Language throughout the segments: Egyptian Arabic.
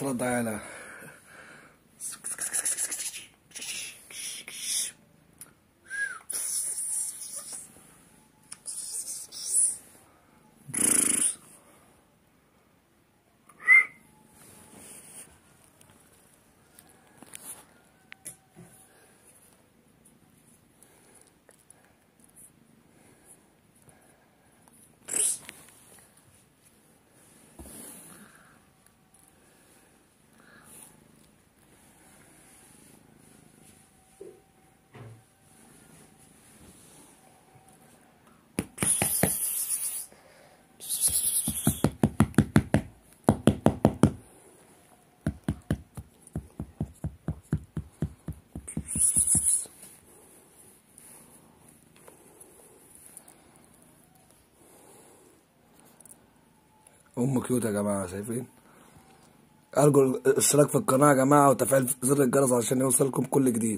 ترد على ام كيوت يا جماعه شايفين ارجو الاشتراك في القناه يا جماعه وتفعيل زر الجرس عشان يوصلكم كل جديد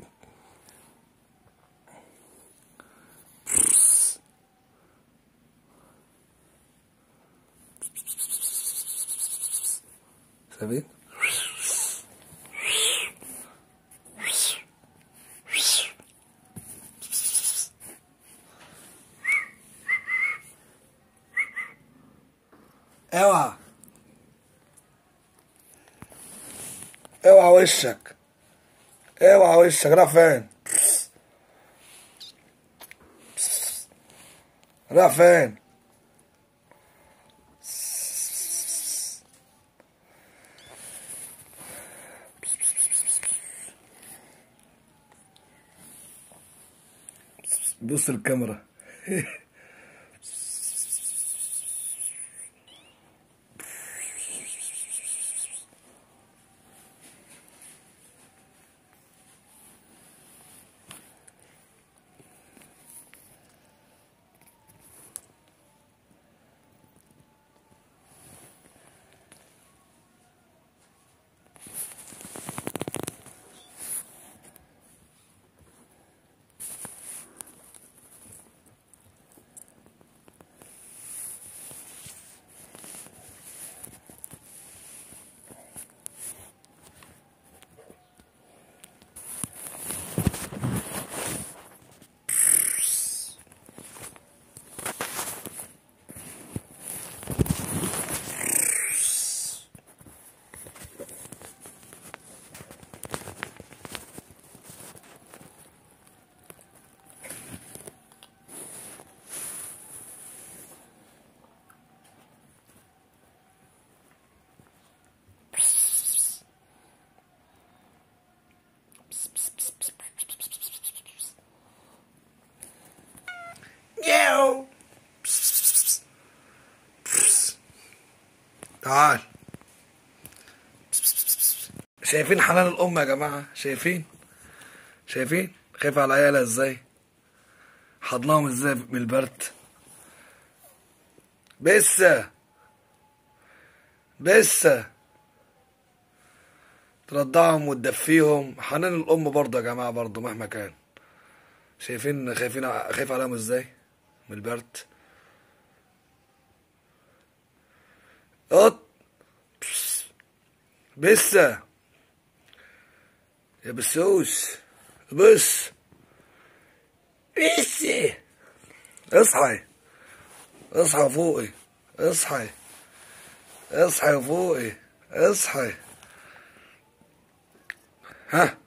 شايفين اوعى اوعى وشك اوعى وشك راح فين راح فين بص الكاميرا ياو تعال شايفين حنان الام يا جماعه شايفين شايفين خايف على عيالها ازاي حضناهم ازاي من البرد بسه بسه ترضعهم وتدفيهم حنان الام برضه يا جماعه برضه مهما كان شايفين خايفين خايف عليهم ازاي من البرد قط بسه يا بسوس بس بس اصحي اصحى فوقي اصحي اصحي فوقي اصحي ها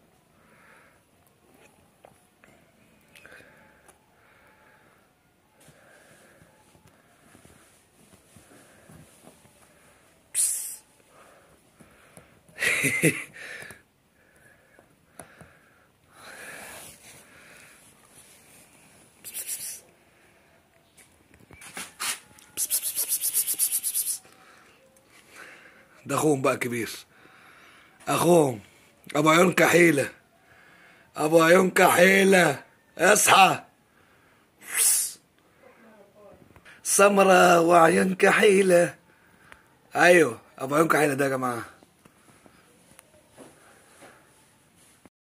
ده اخوهم بقى كبير اخوهم ابو عيون كحيله ابو عيون كحيله اصحى سمرة وعيون كحيله ايوه ابو عيون كحيله ده يا جماعه